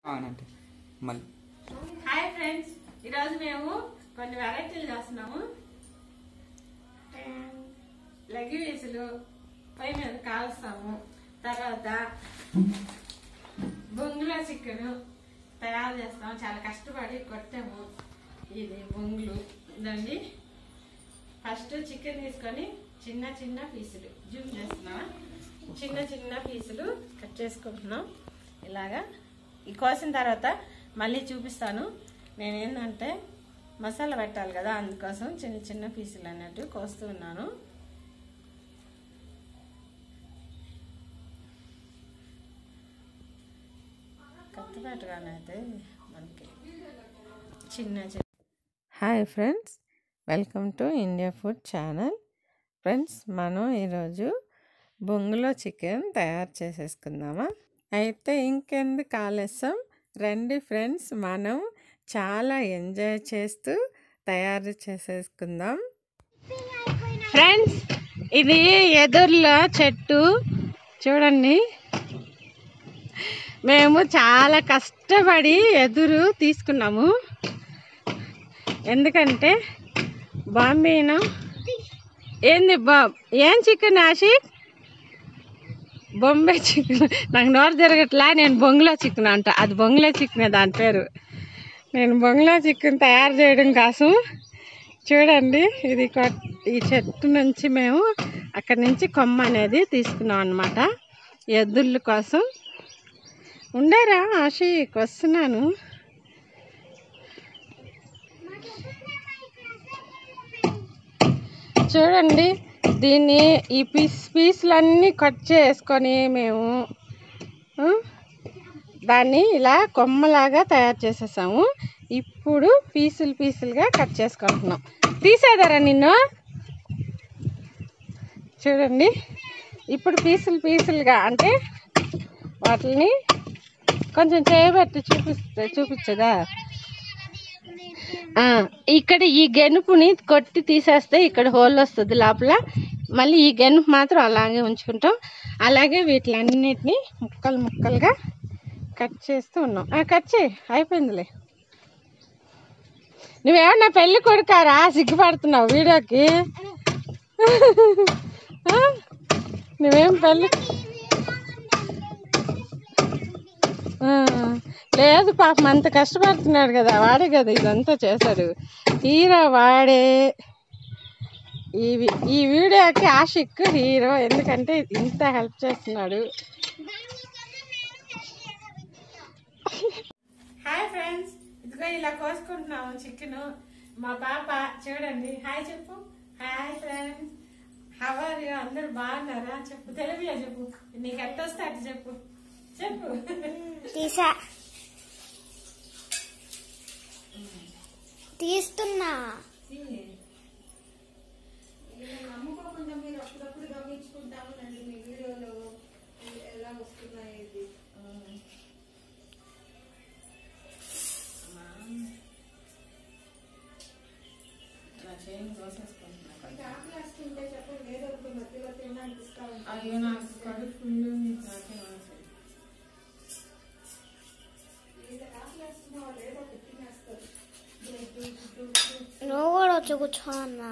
అవునంటే మళ్ళీ hi friends ఈరోజు మేము కొన్ని వెరైటీలు చేస్తున్నాము లెగ్ పీసులు పై మీద కాలుస్తాము తర్వాత బొంగులో చికెన్ తయారు చేస్తాము చాలా కష్టపడి కొట్టాము ఇది బొంగులు ఇదండి ఫస్ట్ చికెన్ తీసుకొని చిన్న చిన్న పీసులు జూమ్ చేస్తున్నాం చిన్న చిన్న పీసులు కట్ చేసుకుంటున్నాం ఇలాగా ఈ కోసిన తర్వాత మళ్ళీ చూపిస్తాను నేను ఏంటంటే మసాలా పెట్టాలి కదా అందుకోసం చిన్న చిన్న పీసులు అన్నట్టు కోస్తూ ఉన్నాను కత్తిపెట్టగానైతే మనకి చిన్న చిన్న hi friends welcome to India food channel friends మనం ఈరోజు బొంగులో చికెన్ తయారు చేసేసుకుందామా అయితే ఇంకెందుకు ఆలస్యం రండి ఫ్రెండ్స్ మనం చాలా ఎంజాయ్ చేస్తూ తయారు చేసేసుకుందాం ఫ్రెండ్స్ ఇది ఎదురులో చెట్టు చూడండి మేము చాలా కష్టపడి ఎదురు తీసుకున్నాము ఎందుకంటే బాంబేను ఏంది బా ఏం చికెన్ ఆషిక్ బొంబే చికెన్ నాకు నోరు తిరగట్లా నేను బొంగులో చికెన్ అంట అది బొంగులో చికెన్ దాని పేరు నేను బొంగులో చికెన్ తయారు చేయడం కోసం చూడండి ఇది కొ- ఈ చెట్టు నుంచి మేము అక్కడి నుంచి కొమ్మ అనేది తీసుకున్నాం అనమాట ఎద్దుల కోసం ఉండరా ఆషిక్ వస్తున్నాను చూడండి దీన్ని ఈ పీస్ పీసులన్నీ కట్ చేసుకొని మేము ఆ, దాన్ని ఇలా కొమ్మలాగా తయారు చేసేసాము ఇప్పుడు పీసులు పీసులుగా కట్ చేసుకుంటున్నాం తీసేదారా నిన్ను చూడండి ఇప్పుడు పీసులు పీసులుగా అంటే వాటిని కొంచెం చేయబట్టి చూపిస్తే చూపించదా ఆ, ఇక్కడ ఈ గెనుపుని కొట్టి తీసేస్తే ఇక్కడ హోల్ వస్తుంది లోపల మళ్ళీ ఈ గెనుపు మాత్రం అలాగే ఉంచుకుంటాం అలాగే వీటిలన్నిటిని ముక్కలు ముక్కలుగా కట్ చేస్తూ ఉన్నాం ఆ, కట్ చేయి అయిపోయిందిలే నువ్వేమన్నా పెళ్ళి కొడుకారా సిగ్గుపడుతున్నావు వీడియోకి ఆ? నువ్వేం పెళ్ళి ఆ, లేదు పాపం అంత కష్టపడుతున్నాడు కదా వాడే కదా ఇదంతా చేశాడు హీరో వాడే ఈ వి- ఈ వీడియోకి ఆషిక్ హీరో ఎందుకంటే ఇంత హెల్ప్ చేస్తున్నాడు హాయ్ ఫ్రెండ్స్ ఇదిగో ఇలా కోసుకుంటున్నాము చికెన్ మా పాప చూడండి హాయ్ చెప్పు హాయ్ ఫ్రెండ్స్ హవర్ అందరు బాగున్నారా చెప్పు తెలుగులో చెప్పు నీకు ఎట్ట వస్తే అట్ట చెప్పు చెప్పు తీసా తీస్తున్నా నమ్ముకోకుండా మీరు అప్పుడప్పుడు గమనించుకుంటాము రండి మీ వీడియోలో ఎలా వస్తున్నాయి ఇది అయ్యో నాకు కడుపు ఫుల్ నాకే ఆకలి. నువ్వు కూడా వచ్చి కూర్చో అన్నా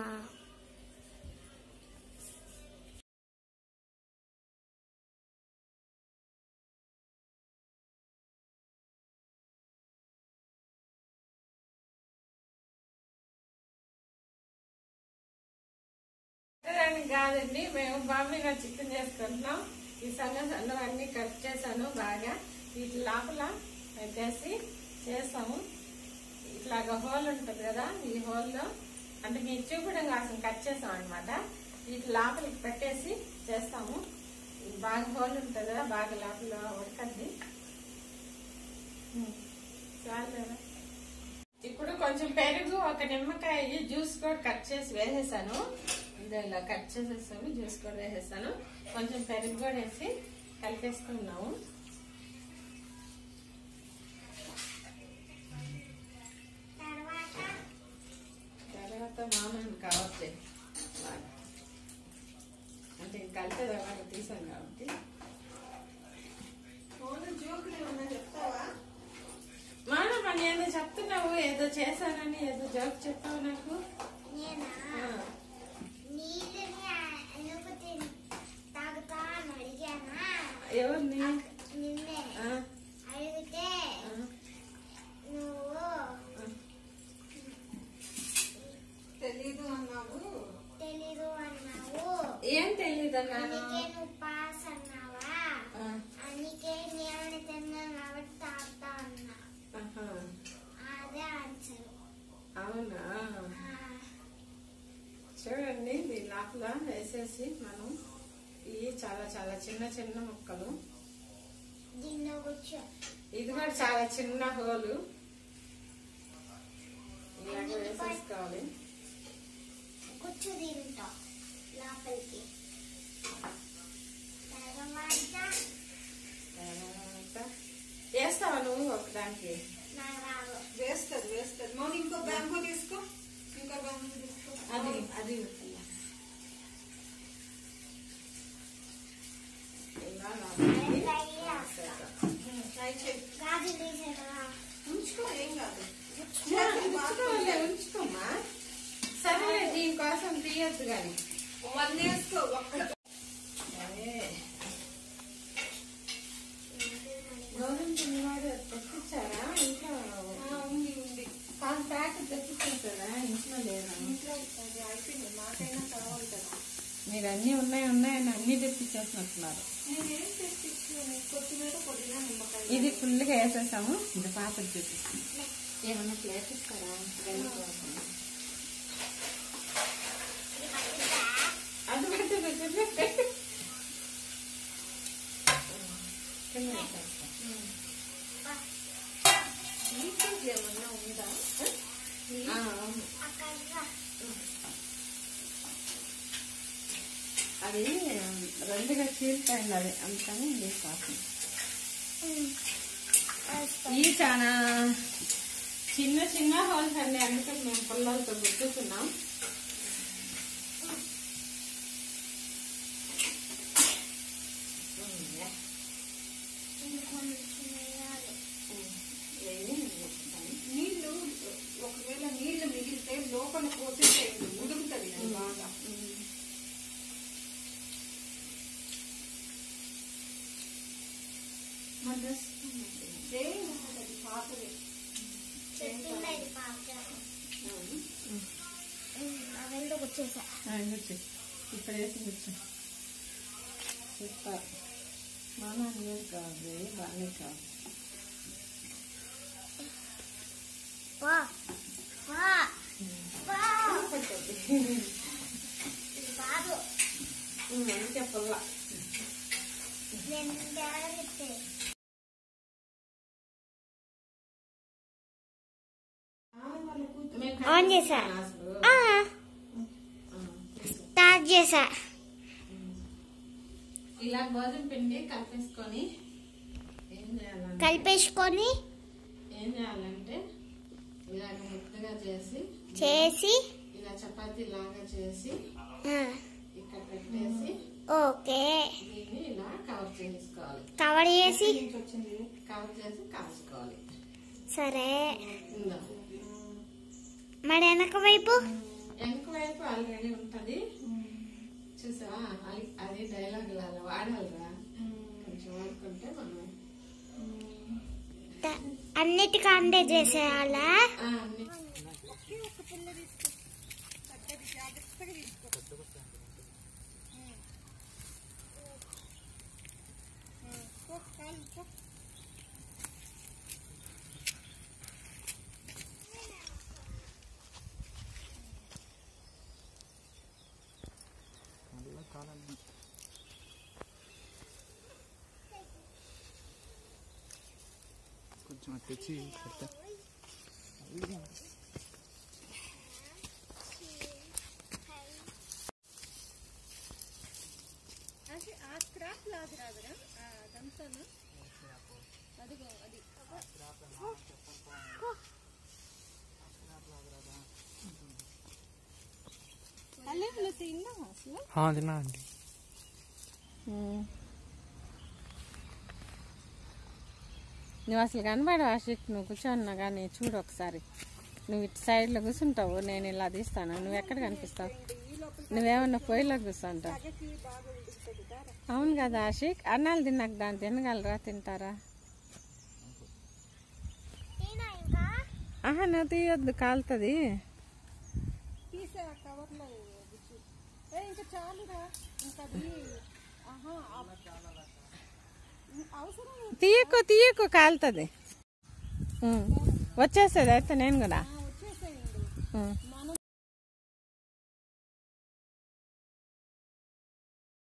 అని కాదండి మేము బాంబేలో చికెన్ చేసుకుంటున్నాం ఈ సన్న సన్నవన్నీ కట్ చేశాను బాగా వీటి లోపల పెట్టేసి చేస్తాము ఇట్లాగా హోల్ ఉంటుంది కదా ఈ హోల్లో అంటే మీకు చూపడం కోసం కట్ చేస్తాం అనమాట వీటి లోపలికి పెట్టేసి చేస్తాము ఇది బాగా హోల్ ఉంటుంది కదా బాగా లోపల ఉడకండి ఉమ్, చాలు కదా ఇప్పుడు కొంచెం పెరుగు ఒక నిమ్మకాయ జ్యూస్ కూడా కట్ చేసి వేసేసాను ఇదే ఇలా కట్ చేసేసాను జ్యూస్ కూడా వేసేసాను కొంచెం పెరుగు కూడా వేసి కలిపేసుకున్నాము తర్వాత మామూలు కావచ్చు అంటే ఇంకా కలిపేది అలాగే తీసాను కాబట్టి ఫోన్ జోకులు ఏమన్నా చెప్తావా ఏదో చేశానని ఏదో జోక్ చెప్పావు నాకు నేనా ఆ, నీళ్ళని ఎందుకు తిన్- తాగుతా అని అడిగానా ఎవరిని నిన్నే ఆ, అడిగితే ఆ, నువ్వు తెలీదు అన్నావు తెలీదు అన్నావు ఏం తెలీదు అన్నాను అందుకే నువ్వు పాస్ అన్నావా ఆ, అందుకే నేను తిన్నాను కాబట్టి తాగుతా అన్నా ఆహా. అదే ఆన్సర్ అవునా చూడండి దీని లోపల వేసేసి మనం ఇవి చాలా చాలా చిన్న చిన్న ముక్కలు దీనిలో కూర్చో ఇది కూడా చాలా చిన్న హోలు ఇలాగ వేసేసుకోవాలి కూర్చో దీంతో లోపలికి తర్వాత తర్వాత వేస్తావా నువ్వు ఒకదానికి నాకు రాదు వేస్తుంది వేస్తుంది మౌని ఇంకో బ్యాంబూ తీసుకో ఇంకో బ్యాంబూ తీసుకో అది అది ఇలా లోపలికి వేసేద్దాం. ట్రై చేయి గాజు తీసేదా ఉంచుకో ఏం కాదు ఉంచుకోవాలి, ఉంచుకోమ్మా సరే దీనికోసం తీయద్దు కానీ వన్ వేసుకో ఒక్క గౌరవం పిల్లవాడు తెప్పించారా ఇంట్లో ఉంది ఉంది కాదు ప్యాకెట్ తెప్పించారు కదా ఇంట్లో లేదా ఇంట్లో అది అయిపోయింది మాకైనా కావాలి కదా మీరు అన్నీ ఉన్నాయి ఉన్నాయని అన్నీ తెప్పించేసినట్టున్నారు నేనేం తెప్పించాను కొత్తిమీర పుదీనా నిమ్మకాయ ఇది ఫుల్గా వేసేసాము ఇది పాపకి చూపిస్తాం ఏమన్నా ప్లేట్ ఇస్తారా గంజి కోసం. అది పెట్టి పెట్టి కింద పెట్టేస్తాం. లీకేజ్ ఏమన్నా ఉందా ఆ, అవును. అక్కడ అది రెండుగా చీలిపోయింది అది అందుకని ఇది కోసం ఇవి చాలా చిన్న చిన్న హోల్స్ అండి అందుకని మేము పుల్లలతో గుర్తుతున్నాం నీళ్లు ఒకవేళ నీళ్లు మిగిలితే లోపల పోతే ఉడుకుతుంది అది బాగా ఏం కాదు అది పాతది చెప్పింది ఇది పాప అవెందుకు వచ్చేసా కూర్చో ఇప్పుడు వేసి కూర్చో సూపర్ మామ నీరు కాదు బాగానే కాదు వా వా వా ఇది కాదు అందుకే పుల్ల నేను జాగ్రత్త మేము ఆన్ చేసా అసలు స్టార్ట్ చేసా ఇలా గోధుమ పిండి కలిపేసుకొని ఏం చేయాలంటే కలిపేసుకొని ఏం చేయాలంటే ఇలాగ ముద్దగా చేసి చేసి ఇలా చపాతీ లాగా చేసి ఆ, ఇక్కడ పెట్టేసి ఓకే దీన్ని ఇలా కవర్ చేసుకోవాలి కవర్ చేసి వచ్చింది కవర్ చేసి కాల్చుకోవాలి సరే ఇందా మరి వెనక వైపు వెనక వైపు ఆల్రెడీ ఉంటది చూసావా అది అది డైలాగ్ లాగా వాడాలిరా కొంచెం వాడుకుంటే మనం త- అన్నిటికంటే చేసేయాలా ఆ, అన్ని కొంచెం అది తెచ్చి పెడతా తిన్నా అండి నువ్వు అసలు కనబడవు ఆశిక్ నువ్వు కూర్చోన్నా కానీ చూడు ఒకసారి నువ్వు ఇటు సైడ్లో కూర్చుంటావు నేను ఇలా తీస్తాను నువ్వు ఎక్కడ కనిపిస్తావు నువ్వేమన్నా పొయ్యిలో కూర్చుంటావు అవును కదా ఆషిక్ అన్నాలు తిన్నాక దాన్ని తినగలరా తింటారా తీనా ఇంకా ఆహా నువ్వు తీయొద్దు కాలుతుంది తీసే ఆ కవర్లో గుచ్చి. ఏ ఇంకా చాలురా ఇంకా అది ఆహా ఆ- అవసరం లేదు. తీయకు తీయకు కాలుతుంది వచ్చేస్తుంది అయితే నేను కూడా ఆ, వచ్చేసేయండి ఉం.